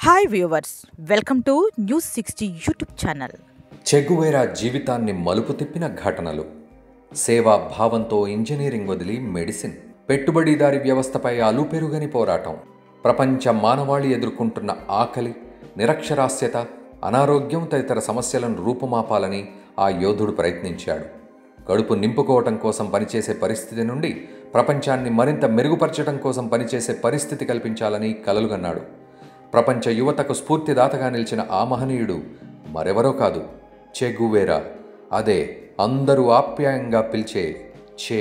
hi viewers welcome to news sixty YouTube channel Che Guevara జీవితాన్ని మలుపు తిప్పిన ఘటనలు సేవా భావంతో ఇంజనీరింగ్ వదిలి మెడిసిన్ పెట్టుబడిదారి వ్యవస్థపై అలుపెరుగని పోరాటం ప్రపంచ మానవాళి ఎదుర్కొంటున్న ఆకలి నిరక్షరాస్యత అనారోగ్యం తదితర సమస్యలను రూపుమాపాలని ఆ యోధుడు ప్రయత్నించాడు కడుపు నింపుకోవటం కోసం పనిచేసే పరిస్థితి నుండి ప్రపంచాన్ని మరింత మెరుగుపరచడం కోసం పనిచేసే పరిస్థితి కల్పించాలని కలలుగన్నాడు ప్రపంచ యువతకు స్ఫూర్తిదాతగా నిలిచిన ఆ మహనీయుడు మరెవరో కాదు చే గువేరా అదే అందరూ ఆప్యాయంగా పిలిచే చే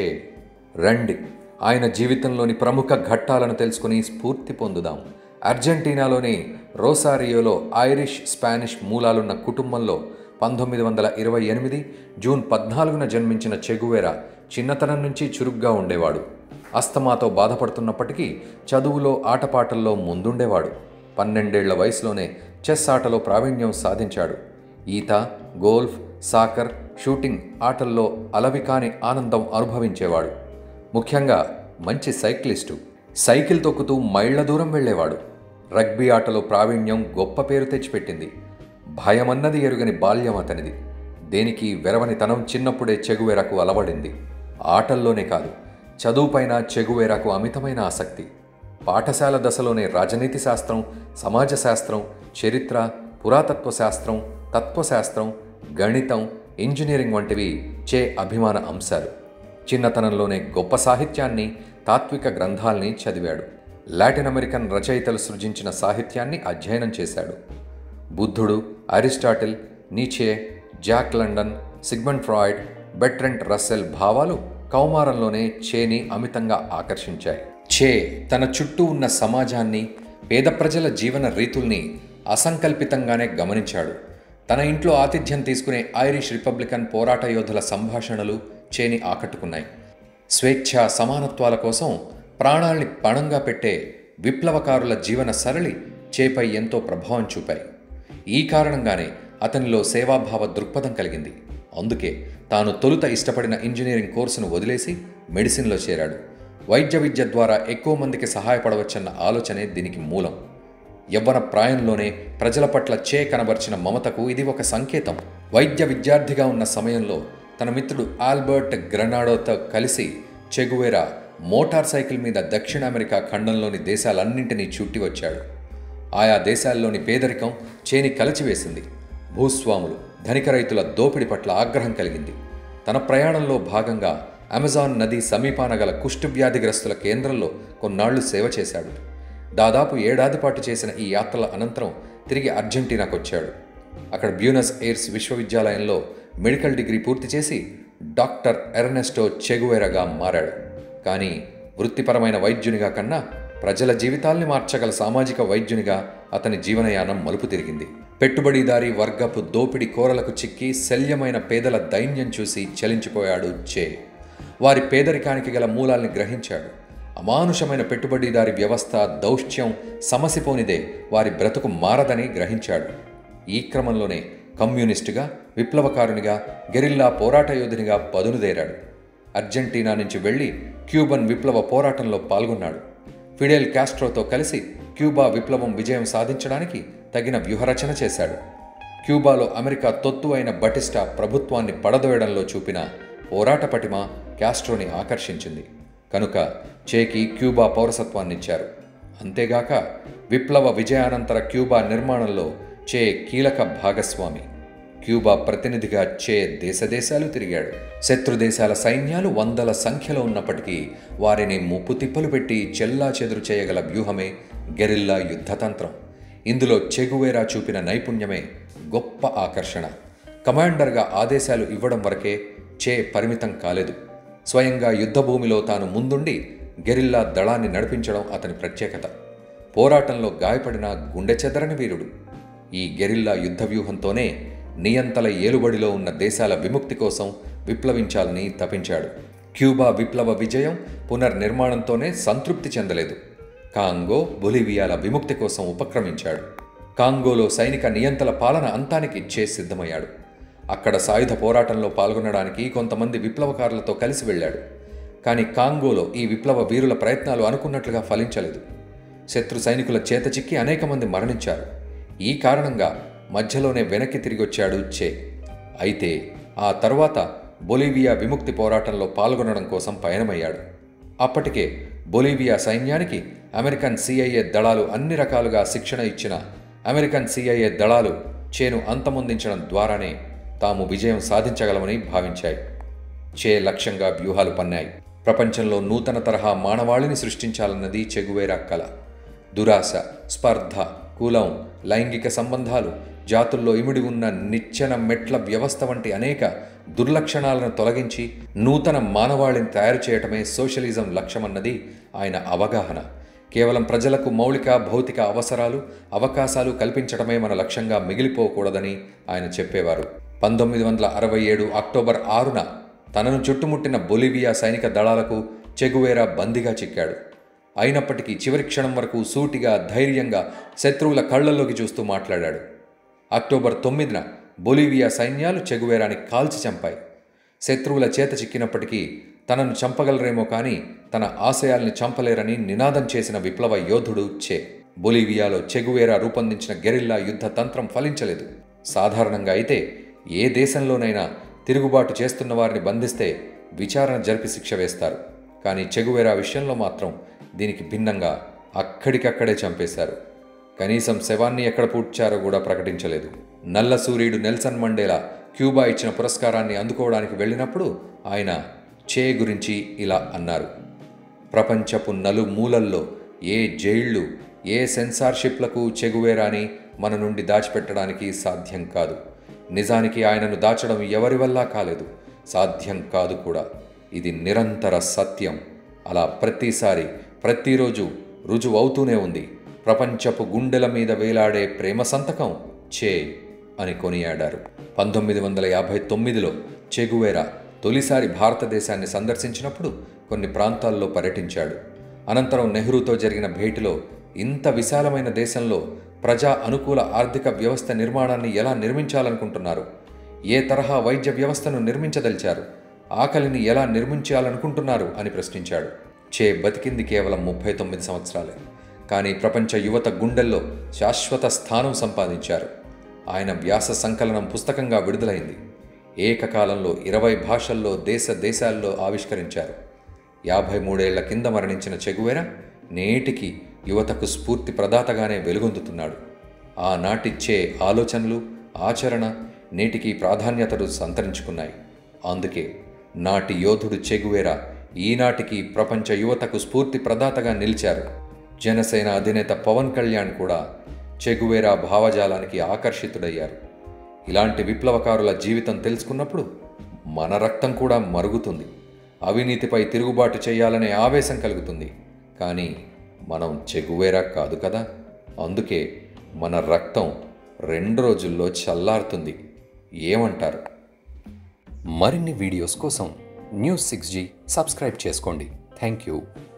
రండి ఆయన జీవితంలోని ప్రముఖ ఘట్టాలను తెలుసుకుని స్ఫూర్తి పొందుదాం అర్జెంటీనాలోని రోసారియోలో ఐరిష్ స్పానిష్ మూలాలున్న కుటుంబంలో పంతొమ్మిది వందల ఇరవై ఎనిమిది జూన్ పద్నాలుగున జన్మించిన చెగువేరా చిన్నతనం నుంచి చురుగ్గా ఉండేవాడు అస్తమాతో బాధపడుతున్నప్పటికీ చదువులో ఆటపాటల్లో ముందుండేవాడు పన్నెండేళ్ల వయసులోనే చెస్ ఆటలో ప్రావీణ్యం సాధించాడు ఈత గోల్ఫ్ సాకర్ షూటింగ్ ఆటల్లో అలవికాని ఆనందం అనుభవించేవాడు ముఖ్యంగా మంచి సైక్లిస్టు సైకిల్ తొక్కుతూ మైళ్ల దూరం వెళ్ళేవాడు రగ్బీ ఆటలో ప్రావీణ్యం గొప్ప పేరు తెచ్చిపెట్టింది భయమన్నది ఎరుగని బాల్యం అతనిది దేనికి వెరవనితనం చిన్నప్పుడే చెగువేరకు అలవడింది ఆటల్లోనే కాదు చదువుపైన చెగువేరకు అమితమైన ఆసక్తి పాఠశాల దశలోనే రాజనీతి శాస్త్రం సమాజ శాస్త్రం చరిత్ర పురాతత్వ శాస్త్రం తత్వశాస్త్రం గణితం ఇంజనీరింగ్ వంటివి చే అభిమాన అంశాలు చిన్నతనంలోనే గొప్ప సాహిత్యాన్ని తాత్విక గ్రంథాల్ని చదివాడు లాటిన్ అమెరికన్ రచయితలు సృజించిన సాహిత్యాన్ని అధ్యయనం చేశాడు బుద్ధుడు Aristotle Nietzsche Jack London Sigmund Freud Bertrand Russell భావాలు కౌమారంలోనే చేని అమితంగా ఆకర్షించాయి చే తన చుట్టూ ఉన్న సమాజాన్ని పేద ప్రజల జీవన రీతుల్ని అసంకల్పితంగానే గమనించాడు తన ఇంట్లో ఆతిథ్యం తీసుకునే ఐరిష్ రిపబ్లికన్ పోరాట యోధుల సంభాషణలు చేని ఆకట్టుకున్నాయి స్వేచ్ఛ సమానత్వాల కోసం ప్రాణాల్ని పణంగా పెట్టే విప్లవకారుల జీవన సరళి చేపై ఎంతో ప్రభావం చూపాయి ఈ కారణంగానే అతనిలో సేవాభావ దృక్పథం కలిగింది అందుకే తాను తొలుత ఇష్టపడిన ఇంజనీరింగ్ కోర్సును వదిలేసి మెడిసిన్లో చేరాడు వైద్య విద్య ద్వారా ఎక్కువ మందికి సహాయపడవచ్చన్న ఆలోచనే దీనికి మూలం యవ్వన ప్రాయంలోనే ప్రజల పట్ల చే కనబర్చిన మమతకు ఇది ఒక సంకేతం వైద్య విద్యార్థిగా ఉన్న సమయంలో తన మిత్రుడు ఆల్బర్ట్ గ్రెనాడోతో కలిసి చెగువేరా మోటార్ సైకిల్ మీద దక్షిణ అమెరికా ఖండంలోని దేశాలన్నింటినీ చుట్టి వచ్చాడు ఆయా దేశాల్లోని పేదరికం చేని కలచివేసింది భూస్వాములు ధనిక రైతుల దోపిడీ పట్ల ఆగ్రహం కలిగింది తన ప్రయాణంలో భాగంగా అమెజాన్ నది సమీపాన గల కుష్ఠవ్యాధిగ్రస్తుల కేంద్రంలో కొన్నాళ్లు సేవ చేశాడు దాదాపు ఏడాది పాటు చేసిన ఈ యాత్రల అనంతరం తిరిగి అర్జెంటీనాకు వచ్చాడు అక్కడ బ్యూనస్ ఎయిర్స్ విశ్వవిద్యాలయంలో మెడికల్ డిగ్రీ పూర్తి చేసి డాక్టర్ ఎర్నెస్టో చెగువేరగా మారాడు కానీ వృత్తిపరమైన వైద్యునిగా కన్నా ప్రజల జీవితాల్ని మార్చగల సామాజిక వైద్యునిగా అతని జీవనయానం మలుపు తిరిగింది పెట్టుబడిదారీ వర్గపు దోపిడి కోరలకు చిక్కి శల్యమైన పేదల దైన్యం చూసి చలించిపోయాడు చే వారి పేదరికానికి గల మూలాల్ని గ్రహించాడు అమానుషమైన పెట్టుబడిదారి వ్యవస్థ దౌష్ట్యం సమసిపోనిదే వారి బ్రతుకు మారదని గ్రహించాడు ఈ క్రమంలోనే కమ్యూనిస్టుగా విప్లవకారునిగా గెరిల్లా పోరాట యోధునిగా పదునుదేరాడు అర్జెంటీనా నుంచి వెళ్లి క్యూబన్ విప్లవ పోరాటంలో పాల్గొన్నాడు ఫిడెల్ కాస్ట్రోతో కలిసి క్యూబా విప్లవం విజయం సాధించడానికి తగిన వ్యూహరచన చేశాడు క్యూబాలో అమెరికా తొత్తు అయిన బటిస్టా ప్రభుత్వాన్ని పడదోయడంలో చూపిన పోరాట పటిమ క్యాస్ట్రోని ఆకర్షించింది కనుక చేకి క్యూబా పౌరసత్వాన్నిచ్చారు అంతేగాక విప్లవ విజయానంతర క్యూబా నిర్మాణంలో చే కీలక భాగస్వామి క్యూబా ప్రతినిధిగా చే దేశదేశాలు తిరిగాడు శత్రు దేశాల సైన్యాలు వందల సంఖ్యలో ఉన్నప్పటికీ వారిని ముప్పు తిప్పలు పెట్టి చెల్లా చెదురు చేయగల వ్యూహమే గెరిల్లా యుద్ధతంత్రం ఇందులో చెగువేరా చూపిన నైపుణ్యమే గొప్ప ఆకర్షణ కమాండర్గా ఆదేశాలు ఇవ్వడం వరకే చే పరిమితం కాలేదు స్వయంగా యుద్ధభూమిలో తాను ముందుండి గెరిల్లా దళాన్ని నడిపించడం అతని ప్రత్యేకత పోరాటంలో గాయపడిన గుండె చెదరని వీరుడు ఈ గెరిల్లా యుద్ధ వ్యూహంతోనే నియంతల ఏలుబడిలో ఉన్న దేశాల విముక్తి కోసం విప్లవించాలని తపించాడు క్యూబా విప్లవ విజయం పునర్నిర్మాణంతోనే సంతృప్తి చెందలేదు కాంగో బొలివియాల విముక్తి కోసం ఉపక్రమించాడు కాంగోలో సైనిక నియంతల పాలన అంతానికి చే సిద్ధమయ్యాడు అక్కడ సాయుధ పోరాటంలో పాల్గొనడానికి కొంతమంది విప్లవకారులతో కలిసి వెళ్ళాడు కానీ కాంగోలో ఈ విప్లవ వీరుల ప్రయత్నాలు అనుకున్నట్లుగా ఫలించలేదు శత్రు సైనికుల చేత చిక్కి అనేక మంది మరణించారు ఈ కారణంగా మధ్యలోనే వెనక్కి తిరిగొచ్చాడు చే అయితే ఆ తర్వాత బొలీవియా విముక్తి పోరాటంలో పాల్గొనడం కోసం పయనమయ్యాడు అప్పటికే బొలీవియా సైన్యానికి అమెరికన్ సిఐఏ దళాలు అన్ని రకాలుగా శిక్షణ ఇచ్చిన అమెరికన్ సిఐఏ దళాలు చేను అంతమొందించడం ద్వారానే తాము విజయం సాధించగలమని భావించాయి చే లక్ష్యంగా వ్యూహాలు పన్నాయి ప్రపంచంలో నూతన తరహా మానవాళిని సృష్టించాలన్నది చెగువేరా కల దురాశ స్పర్ధ కులం లైంగిక సంబంధాలు జాతుల్లో ఇమిడి ఉన్న నిచ్చెన మెట్ల వ్యవస్థ వంటి అనేక దుర్లక్షణాలను తొలగించి నూతన మానవాళిని తయారు చేయటమే సోషలిజం లక్ష్యమన్నది ఆయన అవగాహన కేవలం ప్రజలకు మౌలిక భౌతిక అవసరాలు అవకాశాలు కల్పించడమే మన లక్ష్యంగా మిగిలిపోకూడదని ఆయన చెప్పేవారు పంతొమ్మిది వందల అరవై ఏడు అక్టోబర్ ఆరున తనను చుట్టుముట్టిన బొలివియా సైనిక దళాలకు చెగువేరా బందీగా చిక్కాడు అయినప్పటికీ చివరి క్షణం వరకు సూటిగా ధైర్యంగా శత్రువుల కళ్ళల్లోకి చూస్తూ మాట్లాడాడు అక్టోబర్ తొమ్మిదిన బొలీవియా సైన్యాలు చెగువేరాని కాల్చి చంపాయి శత్రువుల చేత చిక్కినప్పటికీ తనను చంపగలరేమో కానీ తన ఆశయాల్ని చంపలేరని నినాదం చేసిన విప్లవ యోధుడు చే బొలీవియాలో చెగువేరా రూపొందించిన గెరిల్లా యుద్ధ తంత్రం ఫలించలేదు సాధారణంగా అయితే ఏ దేశంలోనైనా తిరుగుబాటు చేస్తున్న వారిని బంధిస్తే విచారణ జరిపి శిక్ష వేస్తారు కానీ చెగువేరా విషయంలో మాత్రం దీనికి భిన్నంగా అక్కడికక్కడే చంపేశారు కనీసం శవాన్ని ఎక్కడ పూడ్చారో కూడా ప్రకటించలేదు నల్ల సూర్యుడు నెల్సన్ మండేలా క్యూబా ఇచ్చిన పురస్కారాన్ని అందుకోవడానికి వెళ్ళినప్పుడు ఆయన చే గురించి ఇలా అన్నారు ప్రపంచపు నలుమూలల్లో ఏ జైళ్లు ఏ సెన్సార్షిప్లకు చెగువేరాని మన నుండి దాచిపెట్టడానికి సాధ్యం కాదు నిజానికి ఆయనను దాచడం ఎవరి వల్ల కాలేదు సాధ్యం కాదు కూడా ఇది నిరంతర సత్యం అలా ప్రతిసారి ప్రతిరోజు రుజువు అవుతూనే ఉంది ప్రపంచపు గుండెల మీద వేలాడే ప్రేమ సంతకం చే అని కొనియాడారు పంతొమ్మిది వందల యాభై తొమ్మిదిలో చెగువేరా తొలిసారి భారతదేశాన్ని సందర్శించినప్పుడు కొన్ని ప్రాంతాల్లో పర్యటించాడు అనంతరం నెహ్రూతో జరిగిన భేటీలో ఇంత విశాలమైన దేశంలో ప్రజా అనుకూల ఆర్థిక వ్యవస్థ నిర్మాణాన్ని ఎలా నిర్మించాలనుకుంటున్నారు ఏ తరహా వైద్య వ్యవస్థను నిర్మించదలిచారు ఆకలిని ఎలా నిర్మించాలనుకుంటున్నారు అని ప్రశ్నించాడు చే బతికింది కేవలం ముప్పై తొమ్మిది సంవత్సరాలే కానీ ప్రపంచ యువత గుండెల్లో శాశ్వత స్థానం సంపాదించారు ఆయన వ్యాస సంకలనం పుస్తకంగా విడుదలైంది ఏకకాలంలో ఇరవై భాషల్లో దేశ దేశాల్లో ఆవిష్కరించారు యాభై మూడేళ్ల కింద మరణించిన చెగువెర నేటికి యువతకు స్ఫూర్తి ప్రదాతగానే వెలుగొందుతున్నాడు ఆనాటి చే ఆలోచనలు ఆచరణ నేటికి ప్రాధాన్యతలు సంతరించుకున్నాయి అందుకే నాటి యోధుడు చెగువేరా ఈనాటికి ప్రపంచ యువతకు స్ఫూర్తి ప్రదాతగా నిలిచారు జనసేన అధినేత పవన్ కళ్యాణ్ కూడా చెగువేరా భావజాలానికి ఆకర్షితుడయ్యారు ఇలాంటి విప్లవకారుల జీవితం తెలుసుకున్నప్పుడు మన రక్తం కూడా మరుగుతుంది అవినీతిపై తిరుగుబాటు చేయాలనే ఆవేశం కలుగుతుంది కానీ మనం చెగువేరా కాదు కదా అందుకే మన రక్తం రెండు రోజుల్లో చల్లారుతుంది ఏమంటారు మరిన్ని వీడియోస్ కోసం న్యూస్ సిక్స్ జీ సబ్స్క్రైబ్ చేసుకోండి థ్యాంక్ యూ